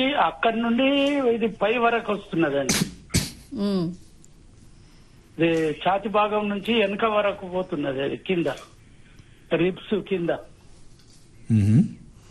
అక్కడి నుండి ఇది పై వరకు వస్తున్నదండి ఉమ్. ఇది ఛాతి భాగం నుంచి వెనక వరకు పోతున్నది అది కింద రిప్స్ కింద మ్మ్.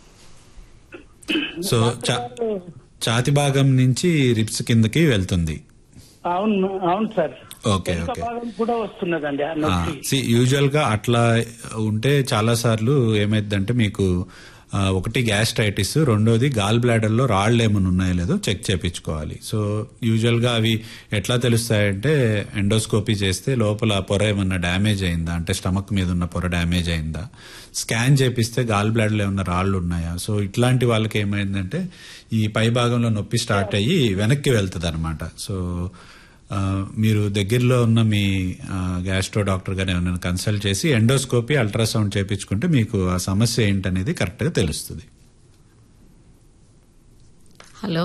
సో చా- ఛాతి భాగం నుంచి రిప్స్ కిందకి వెళ్తుంది అవును అవును సార్ ఓకే వెనక ఓకే భాగం కూడా వస్తున్నదండి ఆ నొప్పి సి యూజువల్ గా అట్లా ఉంటే చాలా సార్లు ఏమైందంటే మీకు ఆ, ఒకటి గ్యాస్ట్రైటిస్ రెండోది గాల్ బ్లాడర్ లో రాళ్ళు ఏమైనా ఉన్నాయో లేదో చెక్ చేపించుకోవాలి సో యూజువల్ గా అవి ఎట్లా తెలుస్తాయంటే ఎండోస్కోపీ చేస్తే లోపల పొర ఏమన్నా డ్యామేజ్ అయిందా అంటే స్టమక్ మీద ఉన్న పొర డ్యామేజ్ అయిందా స్కాన్ చేపిస్తే గాల్ బ్లాడర్ లో ఏమన్నా రాళ్ళు ఉన్నాయా సో ఇట్లాంటి వాళ్ళకి ఏమైందంటే ఈ పై భాగంలో నొప్పి స్టార్ట్ అయ్యి వెనక్కి వెళ్తుంది అనమాట సో ఆ, మీరు దగ్గరలో ఉన్న మీ గ్యాస్ట్రో డాక్టర్ గారు ఏమైనా కన్సల్ట్ చేసి ఎండోస్కోపీ అల్ట్రాసౌండ్ చేపించుకుంటే మీకు ఆ సమస్య ఏంటనేది కరెక్ట్ గా తెలుస్తుంది హలో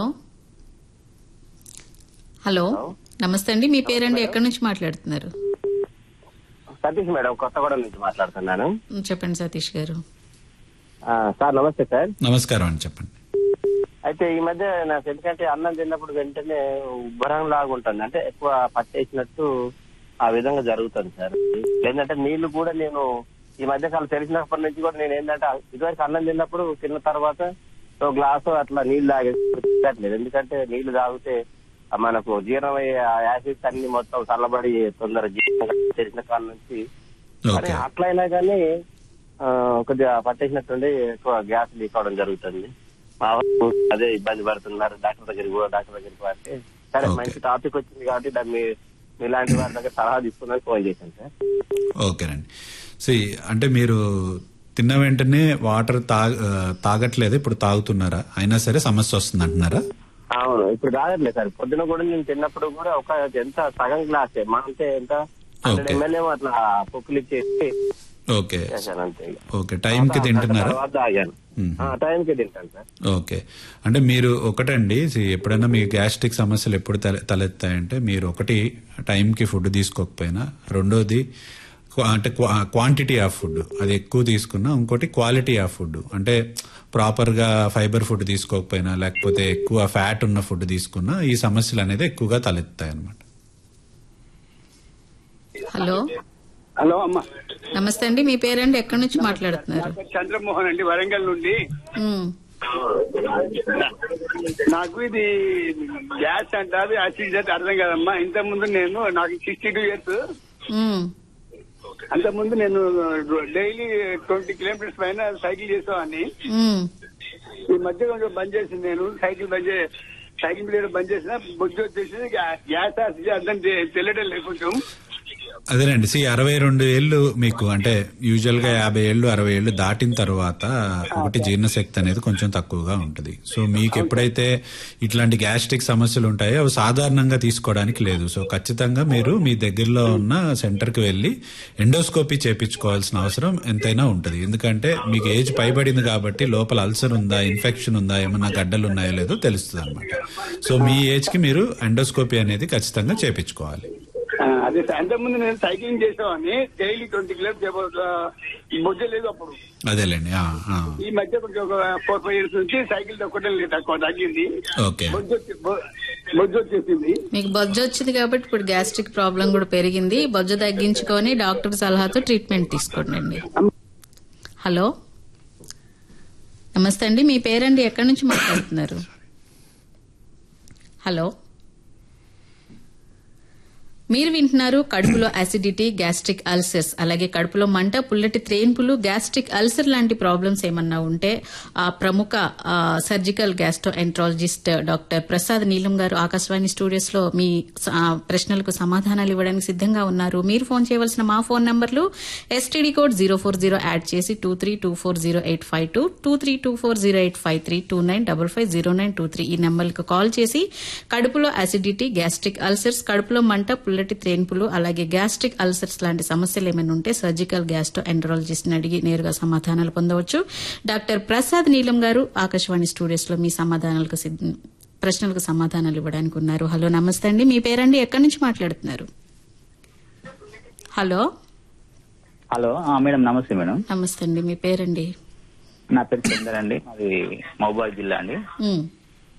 హలో నమస్తే అండి మీ పేరండి ఎక్కడి నుంచి మాట్లాడుతున్నారు సతీష్ మేడం కొత్తగూడెం నుంచి మాట్లాడుతున్నాను ఉమ్, చెప్పండి సతీష్ గారు ఆ, సార్ నమస్తే సార్ నమస్కారం అని చెప్పండి అయితే ఈ మధ్య నాకు ఎందుకంటే అన్నం తిన్నప్పుడు వెంటనే ఉబ్బరం లాగా ఉంటుంది అంటే ఎక్కువ పట్టేసినట్టు ఆ విధంగా జరుగుతుంది సార్ ఏంటంటే నీళ్లు కూడా నేను ఈ మధ్య కాలం తెలిసినప్పటి నుంచి కూడా నేను ఏంటంటే ఇదివరకు అన్నం తిన్నప్పుడు తిన్న తర్వాత ఒక గ్లాసు అట్లా నీళ్లు తాగట్లేదు ఎందుకంటే నీళ్లు తాగితే ఆ మనకు జీర్ణమయ్యే ఆ యాసిడ్స్ అన్ని మొత్తం చల్లబడి తొందర జీర్ణం తెలిసిన కాలం నుంచి కానీ ఓకే అట్లయినా కానీ ఆ, కొద్దిగా పట్టేసినట్టుండి ఎక్కువ గ్యాస్ లీక్ అవడం జరుగుతుంది మా వాళ్ళు అదే ఇబ్బంది పడుతున్నారు డాక్టర్ దగ్గరికి కూడా డాక్టర్ దగ్గరికి అంటే సరే Okay. మంచి టాపిక్ వచ్చింది కాబట్టి దాన్ని మీ- మీలాంటి వారి దగ్గర సలహా తీసుకున్నాను ఫోన్ చేశాను సార్ ఓకేనండి సి అంటే మీరు తిన్న వెంటనే వాటర్ తాగ ఆ, తాగట్లేదు ఇప్పుడు తాగుతున్నారా అయినా సరే సమస్య వస్తుంది అంటున్నారా అవును ఇప్పుడు తాగట్లేదు సార్ పొద్దున కూడా నేను తిన్నప్పుడు కూడా ఒక ఎంత సగం గ్లాసే మా అంటే ఎంత హండ్రెడ్ Okay. ఎంఎల్ ఏమో అట్లా పొక్కులు ఇచ్చేసి ఓకే చేశాను అంతే ఇక. ఓకే టైంకి తింటున్నారా తర్వాత తాగాను మ్మ్. ఆ, టైంకి తింటాను సార్ ఓకే అంటే మీరు ఒకటండి see, ఎప్పుడైనా మీ గ్యాస్ట్రిక్ సమస్యలు ఎప్పుడు తల తలెత్తాయంటే మీరు ఒకటి టైంకి ఫుడ్ తీసుకోకపోయినా రెండోది క్వా- అంటే క్వాంటిటీ ఆఫ్ ఫుడ్ అది ఎక్కువ తీసుకున్నా ఇంకోటి క్వాలిటీ ఆఫ్ ఫుడ్ అంటే ప్రాపర్గా ఫైబర్ ఫుడ్ తీసుకోకపోయినా లేకపోతే ఎక్కువ ఫ్యాట్ ఉన్న ఫుడ్ తీసుకున్నా ఈ సమస్యలు అనేది ఎక్కువగా తలెత్తాయి అనమాట హలో హలో అమ్మ నమస్తే అండి మీ పేరండి ఎక్కడి నుంచి మాట్లాడుతున్నారు చంద్రమోహన్ అండి వరంగల్ నుండి ఉమ్, నాకు ఇది గ్యాస్ అంటారు యాసిడ్ అంటే అర్థం కదమ్మా ఇంత ముందు నేను నాకు సిక్స్టీ టూ ఇయర్స్ ఉమ్, అంత ముందు నేను డైలీ ట్వంటీ కిలోమీటర్స్ పైన సైకిల్ చేసేవాడిని ఉమ్. ఈ మధ్య కొంచెం బంద్ చేసింది నేను సైకిల్ బంద్ చే సైకిల్ మీద బంద్ చేసిన బొజ్జు వచ్చేసి గ్యా- గ్యాస్ యాసిడ్ అర్థం తె- తెలియడం లేదు కొంచెం అదేనండి సి అరవై రెండు ఏళ్ళు మీకు అంటే యూజువల్ గా యాభై ఏళ్ళు అరవై ఏళ్ళు దాటిన తర్వాత ఒకటి జీర్ణశక్తి అనేది కొంచెం తక్కువగా ఉంటుంది సో మీకు ఎప్పుడైతే ఇట్లాంటి గ్యాస్ట్రిక్ సమస్యలు ఉంటాయో అవి సాధారణంగా తీసుకోవడానికి లేదు సో ఖచ్చితంగా మీరు మీ దగ్గరలో ఉన్న సెంటర్ కి వెళ్ళి ఎండోస్కోపీ చేపించుకోవాల్సిన అవసరం ఎంతైనా ఉంటుంది ఎందుకంటే మీకు ఏజ్ పైబడింది కాబట్టి లోపల అల్సర్ ఉందా ఇన్ఫెక్షన్ ఉందా ఏమన్నా గడ్డలు ఉన్నాయో లేదో తెలుస్తుంది అనమాట సో మీ ఏజ్ కి మీరు ఎండోస్కోపీ అనేది ఖచ్చితంగా చేపించుకోవాలి ఆ, అదే సార్. అంతకు ముందు నేను సైక్లింగ్ చేసేవాడిని డైలీ ట్వంటీ కిలోమీటర్స్ బొజ్జ లేదు అప్పుడు అదేలేండి ఆ, ఆ. ఈ మధ్య కొంచెం ఒక ఫోర్ ఫైవ్ ఇయర్స్ నుంచి సైకిల్ తొక్కడం లేదు తక్కువ తగ్గింది ఓకే బొజ్జు వచ్చి- బొ- బొజ్జు వచ్చేసింది మీకు బొజ్జ వచ్చింది కాబట్టి ఇప్పుడు గ్యాస్ట్రిక్ ప్రాబ్లం కూడా పెరిగింది బొజ్జ తగ్గించుకొని డాక్టర్ సలహాతో ట్రీట్మెంట్ తీసుకోండి హలో నమస్తే అండి మీ పేరండి ఎక్కడి నుంచి మాట్లాడుతున్నారు హలో మీరు వింటున్నారు కడుపులో అసిడిటీ గ్యాస్ట్రిక్ అల్సర్స్ అలాగే కడుపులో మంట పుల్లటి త్రేన్పులు గ్యాస్ట్రిక్ అల్సర్ లాంటి ప్రాబ్లమ్స్ ఏమన్నా ఉంటే ఆ ప్రముఖ ఆ, surgical gastro enterologist doctor Prasad Neelam garu Akashvani studios లో మీ స- ఆ, ప్రశ్నలకు సమాధానాలు ఇవ్వడానికి సిద్ధంగా ఉన్నారు మీరు ఫోన్ చేయవలసిన మా ఫోన్ నంబర్లు STD code zero four zero add చేసి two three two four zero eight five two two three two four zero eight five three two nine double five zero nine two three ఈ నెంబర్లకు call చేసి కడుపులో acidity gastric ulcers కడుపులో మంట పుల్లటి త్రేన్పులు అలాగే gastric ulcers లాంటి సమస్యలు ఏమైనా ఉంటే సర్జికల్ గ్యాస్ట్రో ఎండ్రాలజిస్ట్ అడిగి నేరుగా సమాధానాలు పొందవచ్చు డాక్టర్ ప్రసాద్ నీలం గారు ఆకాశవాణి స్టూడియోస్ లో మీ సమాధానాలకు సిద్ధ- ప్రశ్నలకు సమాధానాలు ఇవ్వడానికి ఉన్నారు హలో నమస్తే అండి మీ పేరండి ఎక్కడి నుంచి మాట్లాడుతున్నారు హలో హలో ఆ, మేడం నమస్తే మేడం నమస్తే అండి మీ పేరండి నా పేరు చందర్ అండి మాది మహబూబాద్ జిల్లా అండి ఉమ్,